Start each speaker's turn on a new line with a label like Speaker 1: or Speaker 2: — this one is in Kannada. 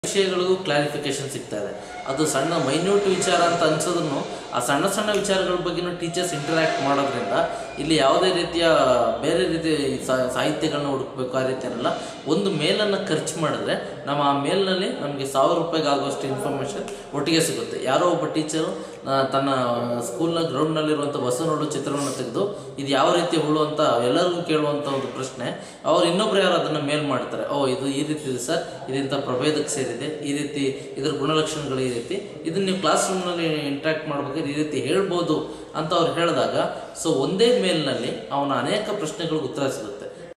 Speaker 1: ವಿಷಯಗಳಿಗೂ ಕ್ಲಾರಿಫಿಕೇಶನ್ ಸಿಗ್ತಾ ಇದೆ ಅದು ಸಣ್ಣ ಮೈನ್ಯೂಟ್ ವಿಚಾರ ಅಂತ ಅನ್ಸೋದನ್ನು ಆ ಸಣ್ಣ ಸಣ್ಣ ವಿಚಾರಗಳ ಬಗ್ಗೆನೂ ಟೀಚರ್ಸ್ ಇಂಟರಾಕ್ಟ್ ಮಾಡೋದ್ರಿಂದ ಇಲ್ಲಿ ಯಾವುದೇ ರೀತಿಯ ಬೇರೆ ರೀತಿ ಸಾ- ಸಾಹಿತ್ಯಗಳನ್ನ ಹುಡುಕ್ಬೇಕು ಆ ರೀತಿ ಅನ್ನಲ್ಲ ಒಂದು ಮೇಲನ್ನು ಖರ್ಚು ಮಾಡಿದ್ರೆ ನಮ್ಮ ಆ ಮೇಲ್ನಲ್ಲಿ ನಮಗೆ ಸಾವಿರ ರೂಪಾಯಿಗೆ ಆಗುವಷ್ಟು ಇನ್ಫಾರ್ಮೇಷನ್ ಒಟ್ಟಿಗೆ ಸಿಗುತ್ತೆ ಯಾರೋ ಒಬ್ಬ ಟೀಚರು ತನ್ನ ಸ್ಕೂಲ್ನ ಗ್ರೌಂಡ್ನಲ್ಲಿರುವಂಥ ಬಸವನೋಡು ಚಿತ್ರವನ್ನು ತೆಗೆದು ಇದು ಯಾವ ರೀತಿ ಹುಳು ಅಂತ ಎಲ್ಲರಿಗೂ ಕೇಳುವಂಥ ಒಂದು ಪ್ರಶ್ನೆ ಅವ್ರು ಇನ್ನೊಬ್ರು ಯಾರು ಅದನ್ನು ಮೇಲ್ ಮಾಡ್ತಾರೆ ಓ ಇದು ಈ ರೀತಿ ಇದೆ ಸರ್ ಇದೆಂಥ ಪ್ರಭೇದಕ್ಕೆ ಸೇರಿದೆ ಈ ರೀತಿ ಇದ್ರ ಗುಣಲಕ್ಷಣಗಳು ಈ ರೀತಿ ಇದನ್ನ ನೀವು ಕ್ಲಾಸ್ ರೂಮ್ನಲ್ಲಿ ಇಂಟ್ರಾಕ್ಟ್ ಮಾಡ್ಬೇಕಾದ್ರೆ ಈ ರೀತಿ ಹೇಳ್ಬೋದು ಅಂತ ಅವ್ರು ಹೇಳಿದಾಗ ಸೊ ಒಂದೇ ಮೇಲ್ನಲ್ಲಿ ಅವನ ಅನೇಕ ಪ್ರಶ್ನೆಗಳಿಗೆ ಉತ್ತರ ಸಿಗುತ್ತೆ